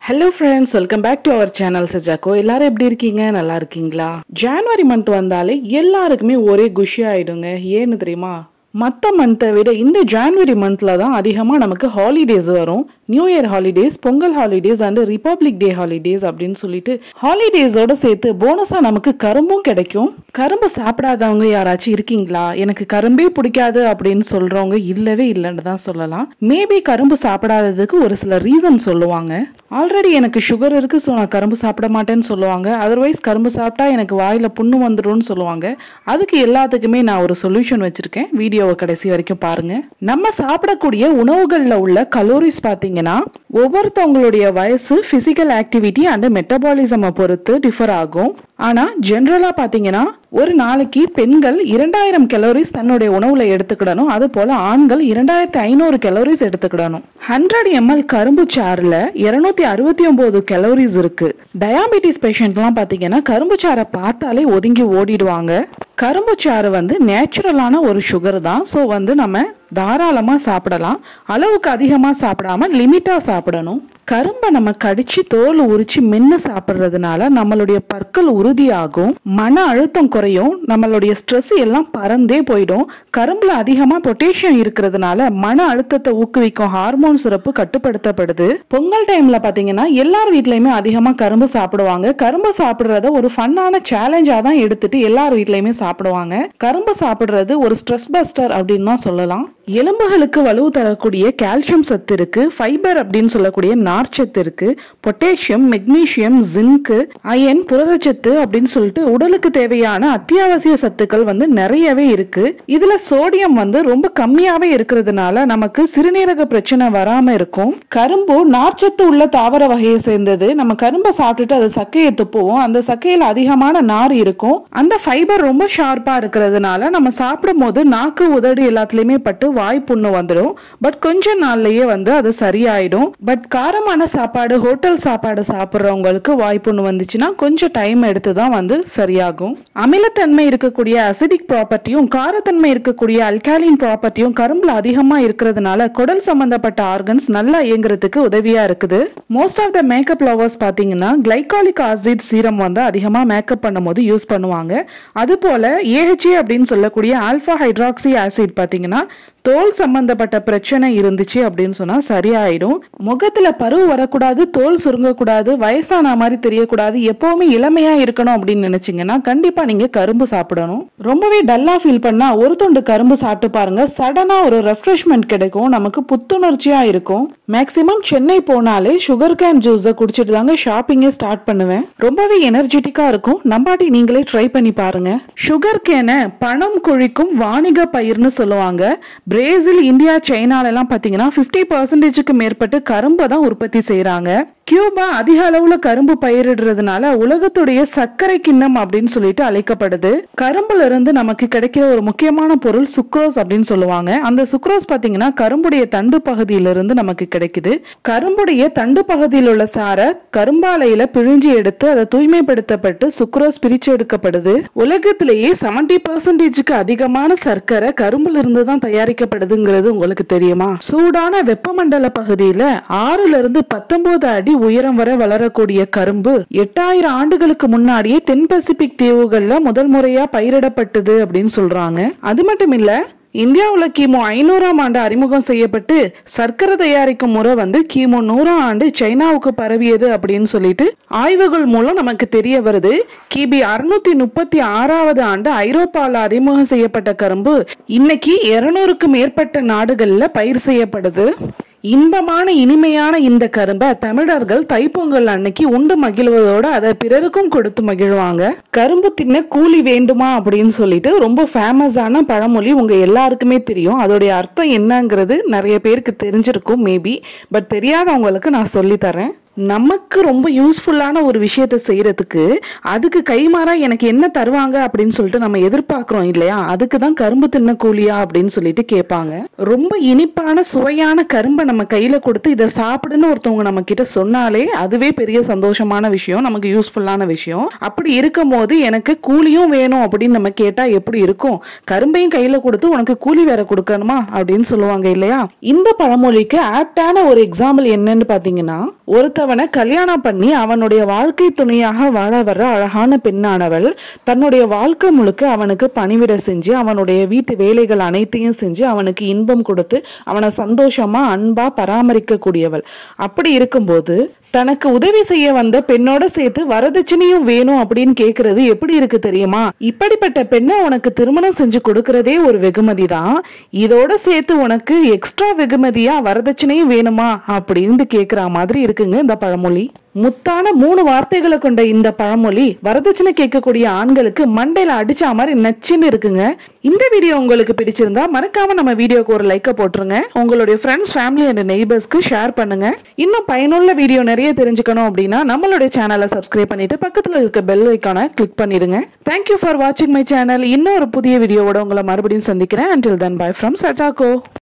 hello friends welcome back to our channel சஜாக்கோ எல்லாரும் எப்படி இருக்கீங்க நல்லா இருக்கீங்களா ஜான்வரி மந்த் வந்தாலே எல்லாருக்குமே ஒரே குஷி ஆயிடுங்க ஏன்னு தெரியுமா மற்ற மந்த்தை விட இந்த ஜான்வரி மந்த்ல தான் அதிகமாக நமக்கு ஹாலிடேஸ் வரும் new year holidays Pongal holidays and republic day holidays அப்படின்னு சொல்லிட்டு ஹாலிடேஸோட சேர்த்து போனஸாக நமக்கு கரும்பும் கிடைக்கும் கரும்பு சாப்பிடாதவங்க யாராச்சும் இருக்கீங்களா எனக்கு கரும்பே பிடிக்காது அப்படின்னு சொல்றவங்க இல்லவே இல்லைன்னு தான் சொல்லலாம் மேபி கரும்பு சாப்பிடாததுக்கு ஒரு சில ரீசன் சொல்லுவாங்க ஆல்ரெடி எனக்கு சுகர் இருக்கு ஸோ நான் கரும்பு சாப்பிட மாட்டேன்னு சொல்லுவாங்க அதர்வைஸ் கரும்பு சாப்பிட்டா எனக்கு வாயில புண்ணு வந்துடும்னு சொல்லுவாங்க அதுக்கு எல்லாத்துக்குமே நான் ஒரு சொல்யூஷன் வச்சிருக்கேன் வீடியோவை கடைசி வரைக்கும் பாருங்க நம்ம சாப்பிடக்கூடிய உணவுகளில் உள்ள கலோரிஸ் பார்த்தீங்கன்னா ஒவ்வொருத்தவங்களுடைய வயசு பிசிக்கல் ஆக்டிவிட்டி அண்ட் மெட்டபாலிசமை பொறுத்து டிஃபர் ஆகும் ஆனா ஜென்ரலா பாத்தீங்கன்னா ஒரு நாளைக்கு பெண்கள் இரண்டாயிரம் கலோரிஸ் தன்னுடைய உணவுல எடுத்துக்கிடணும் அது போல ஆண்கள் இரண்டாயிரத்தி ஐநூறு கலோரிஸ் எடுத்துக்கிடணும் ஹண்ட்ரட் எம்எல் கரும்பு சாறுல இருநூத்தி அறுபத்தி ஒன்பது கலோரிஸ் இருக்கு டயாபெட்டிஸ் பேஷண்ட்லாம் பாத்தீங்கன்னா கரும்பு சாறை பார்த்தாலே ஒதுங்கி ஓடிடுவாங்க கரும்பு சாறு வந்து நேச்சுரலான ஒரு சுகர் தான் ஸோ வந்து நம்ம தாராளமாக சாப்பிடலாம் அளவுக்கு அதிகமாக சாப்பிடாம லிமிட்டாக சாப்பிடணும் கரும்பை நம்ம கடிச்சு தோல் உரிச்சு மென்று சாப்பிட்றதுனால நம்மளுடைய பற்கள் உறுதியாகும் மன அழுத்தம் குறையும் நம்மளுடைய ஸ்ட்ரெஸ் எல்லாம் பறந்தே போயிடும் கரும்புல அதிகமாக பொட்டேஷியம் இருக்கிறதுனால மன அழுத்தத்தை ஊக்குவிக்கும் ஹார்மோன் சுரப்பு கட்டுப்படுத்தப்படுது பொங்கல் டைம்ல பாத்தீங்கன்னா எல்லார் வீட்லயுமே அதிகமாக கரும்பு சாப்பிடுவாங்க கரும்பு சாப்பிடுறத ஒரு ஃபன்னான சேலஞ்சா தான் எடுத்துட்டு எல்லார் வீட்லயுமே சாப்பிடுவாங்க கரும்பு சாப்பிடுறது ஒரு ஸ்ட்ரெஸ் பஸ்டர் அப்படின்னு தான் சொல்லலாம் எலும்புகளுக்கு வலுவு தரக்கூடிய கால்சியம் சத்து இருக்கு ஃபைபர் அப்படின்னு சொல்லக்கூடிய நார்ச்சத்து இருக்கு பொட்டேசியம் மெக்னீசியம் ஜிங்கு அயன் புரதச்சத்து அப்படின்னு சொல்லிட்டு உடலுக்கு தேவையான அத்தியாவசிய சத்துக்கள் வந்து நிறையவே இருக்கு இதுல சோடியம் வந்து ரொம்ப கம்மியாவே இருக்கிறதுனால நமக்கு சிறுநீரக பிரச்சனை வராம இருக்கும் கரும்பு நார்ச்சத்து உள்ள தாவர வகையை சேர்ந்தது நம்ம கரும்பை சாப்பிட்டுட்டு அது சக்கையை துப்புவோம் அந்த சக்கையில அதிகமான நார் இருக்கும் அந்த ஃபைபர் ரொம்ப ஷார்ப்பா இருக்கிறதுனால நம்ம சாப்பிடும் போது நாக்கு உதடு எல்லாத்துலயுமே பட்டு வாய் புண்ணு வந்துடும் பட் கொஞ்ச நாள்லயே வந்து அது சரியாயிடும் பட் காரமான சாப்பாடு ஹோட்டல் சாப்பாடு சாப்பிட்றவங்களுக்கு வாய் புண்ணு வந்துச்சுன்னா கொஞ்சம் டைம் எடுத்து தான் வந்து சரியாகும் அமிலத்தன்மை இருக்கக்கூடிய அசிடிக் ப்ராப்பர்ட்டியும் காரத்தன்மை இருக்கக்கூடிய அல்காலின் ப்ராப்பர்ட்டியும் கரும்புல அதிகமா இருக்கிறதுனால குடல் சம்பந்தப்பட்ட ஆர்கன்ஸ் நல்லா இயங்குறதுக்கு உதவியா இருக்குது most of the makeup lovers பாத்தீங்கன்னா கிளைகாலிக் ஆசிட் சீரம் வந்து அதிகமா மேக்கப் பண்ணும்போது யூஸ் பண்ணுவாங்க அது போல ஏஹெச்ஏ அப்படின்னு சொல்லக்கூடிய ஆல்ஃபா ஹைட்ராக்சி ஆசிட் பாத்தீங்கன்னா தோல் சம்பந்தப்பட்ட பிரச்சனை இருந்துச்சு அப்படின்னு சொன்னா சரியாயிடும் முகத்துல பருவு வரக்கூடாது தோல் சுருங்கக்கூடாது வயசான மாதிரி தெரியக்கூடாது எப்பவுமே இளமையா இருக்கணும் அப்படின்னு நினைச்சீங்கன்னா கண்டிப்பா நீங்க கரும்பு சாப்பிடணும் ரொம்பவே டல்லா ஃபீல் பண்ணா ஒரு துண்டு கரும்பு சாப்பிட்டு பாருங்க சடனா ஒரு ரெஃப்ரெஷ்மெண்ட் கிடைக்கும் நமக்கு புத்துணர்ச்சியா இருக்கும் மேக்சிமம் சென்னை போனாலே சுகர் கேன் ஜூஸை குடிச்சிட்டு தாங்க ஷாப்பிங்கே ஸ்டார்ட் பண்ணுவேன் ரொம்பவே எனர்ஜெட்டிக்கா இருக்கும் நம்பாட்டி நீங்களே ட்ரை பண்ணி பாருங்க சுகர் கேனை பணம் குழிக்கும் வாணிக பயிர்னு சொல்லுவாங்க பிரேசில் இந்தியா சைனால எல்லாம் பாத்தீங்கன்னா பிப்டி பர்சன்டேஜுக்கு மேற்பட்டு கரும்பை தான் உற்பத்தி செய்யறாங்க கியூபா அதிக அளவுல கரும்பு பயிரிடுறதுனால உலகத்துடைய சர்க்கரை கிண்ணம் அப்படின்னு சொல்லிட்டு அழைக்கப்படுது கரும்புல இருந்து நமக்கு கிடைக்கிற ஒரு முக்கியமான பொருள் சுக்ரோஸ் அப்படின்னு சொல்லுவாங்க அந்த சுக்ரோஸ் பாத்தீங்கன்னா கரும்புடைய தண்டு பகுதியிலிருந்து நமக்கு கிடைக்குது கரும்புடைய தண்டு பகுதியில் உள்ள சாரை கரும்பாலையில பிழிஞ்சு எடுத்து அதை தூய்மைப்படுத்தப்பட்டு சுக்ரோஸ் பிரிச்சு எடுக்கப்படுது உலகத்திலேயே செவன்டி பர்சன்டேஜுக்கு அதிகமான சர்க்கரை கரும்புல இருந்து தான் தயாரிக்கப்படுதுங்கிறது உங்களுக்கு தெரியுமா சூடான வெப்பமண்டல பகுதியில ஆறுல இருந்து பத்தொன்பது அடி உயரம் வரை வளரக்கூடிய கரும்பு எட்டாயிரம் ஆண்டுகளுக்கு முன்னாடியே தென் பசிபிக் தீவுகள்ல முதல் முறையா பயிரிடப்பட்டது அப்படின்னு சொல்றாங்க அது மட்டும் இல்ல இந்தியாவில் கிமு ஐநூறாம் ஆண்டு அறிமுகம் செய்யப்பட்டு சர்க்கரை தயாரிக்கும் முறை வந்து கிமு நூறாம் ஆண்டு சைனாவுக்கு பரவியது அப்படின்னு சொல்லிட்டு ஆய்வுகள் மூலம் நமக்கு தெரிய வருது கிபி அறுநூத்தி முப்பத்தி ஆறாவது ஆண்டு ஐரோப்பாவில் அறிமுகம் செய்யப்பட்ட கரும்பு இன்னைக்கு இருநூறுக்கு மேற்பட்ட நாடுகள்ல பயிர் செய்யப்படுது இன்பமான இனிமையான இந்த கரும்பை தமிழர்கள் தைப்பொங்கல் அன்னைக்கு உண்டு மகிழ்வதோட அதை பிறருக்கும் கொடுத்து மகிழ்வாங்க கரும்பு தின்ன கூலி வேண்டுமா அப்படின்னு சொல்லிட்டு ரொம்ப ஃபேமஸான பழமொழி உங்க எல்லாருக்குமே தெரியும் அதோடைய அர்த்தம் என்னங்கிறது நிறைய பேருக்கு தெரிஞ்சிருக்கும் மேபி பட் தெரியாதவங்களுக்கு நான் சொல்லி தரேன் நமக்கு ரொம்ப யூஸ்ஃபுல்லான ஒரு விஷயத்தை செய்யறதுக்கு அதுக்கு கைமாறா எனக்கு என்ன தருவாங்க அப்படின்னு சொல்லிட்டு நம்ம எதிர்பார்க்கிறோம் இல்லையா அதுக்கு தான் கரும்பு தின்ன கூலியா அப்படின்னு சொல்லிட்டு கேட்பாங்க ரொம்ப இனிப்பான சுவையான கரும்பை நம்ம கையில கொடுத்து இதை சாப்பிடுன்னு ஒருத்தவங்க நம்ம கிட்ட சொன்னாலே அதுவே பெரிய சந்தோஷமான விஷயம் நமக்கு யூஸ்ஃபுல்லான விஷயம் அப்படி இருக்கும் போது எனக்கு கூலியும் வேணும் அப்படின்னு நம்ம கேட்டா எப்படி இருக்கும் கரும்பையும் கையில கொடுத்து உனக்கு கூலி வேற கொடுக்கணுமா அப்படின்னு சொல்லுவாங்க இல்லையா இந்த பழமொழிக்கு ஆப்டான ஒரு எக்ஸாம்பிள் என்னன்னு பாத்தீங்கன்னா ஒருத்த இல்லாதவனை கல்யாணம் பண்ணி அவனுடைய வாழ்க்கை துணையாக வாழ வர்ற அழகான பெண்ணானவள் தன்னுடைய வாழ்க்கை முழுக்க அவனுக்கு பணிவிட செஞ்சு அவனுடைய வீட்டு வேலைகள் அனைத்தையும் செஞ்சு அவனுக்கு இன்பம் கொடுத்து அவனை சந்தோஷமா அன்பா பராமரிக்க கூடியவள் அப்படி இருக்கும்போது தனக்கு உதவி செய்ய வந்த பெண்ணோட சேர்த்து வரதட்சணையும் வேணும் அப்படின்னு கேக்குறது எப்படி இருக்கு தெரியுமா இப்படிப்பட்ட பெண்ணை உனக்கு திருமணம் செஞ்சு கொடுக்கறதே ஒரு வெகுமதி தான் இதோட சேர்த்து உனக்கு எக்ஸ்ட்ரா வெகுமதியா வரதட்சணையும் வேணுமா அப்படின்னு கேக்குற மாதிரி இருக்குங்க இந்த பழமொழி முத்தான மூணு வார்த்தைகளை கொண்ட இந்த பழமொழி வரதட்சணை கேட்கக்கூடிய ஆண்களுக்கு மண்டையில அடிச்ச மாதிரி நச்சுன்னு இருக்குங்க இந்த வீடியோ உங்களுக்கு பிடிச்சிருந்தா மறக்காம நம்ம வீடியோக்கு ஒரு லைக்க போட்டுருங்க உங்களுடைய ஃப்ரெண்ட்ஸ் ஃபேமிலி அண்ட் நெய்பர்ஸ்க்கு ஷேர் பண்ணுங்க இன்னும் பயனுள்ள வீடியோ நிறைய தெரிஞ்சுக்கணும் அப்படின்னா நம்மளுடைய சேனலை சப்ஸ்கிரைப் பண்ணிட்டு பக்கத்துல இருக்க பெல் ஐக்கானை கிளிக் பண்ணிடுங்க தேங்க்யூ ஃபார் வாட்சிங் மை சேனல் இன்னொரு புதிய வீடியோவோட உங்களை மறுபடியும் சந்திக்கிறேன் அண்டில் தன் பை ஃப்ரம் சஜாக்கோ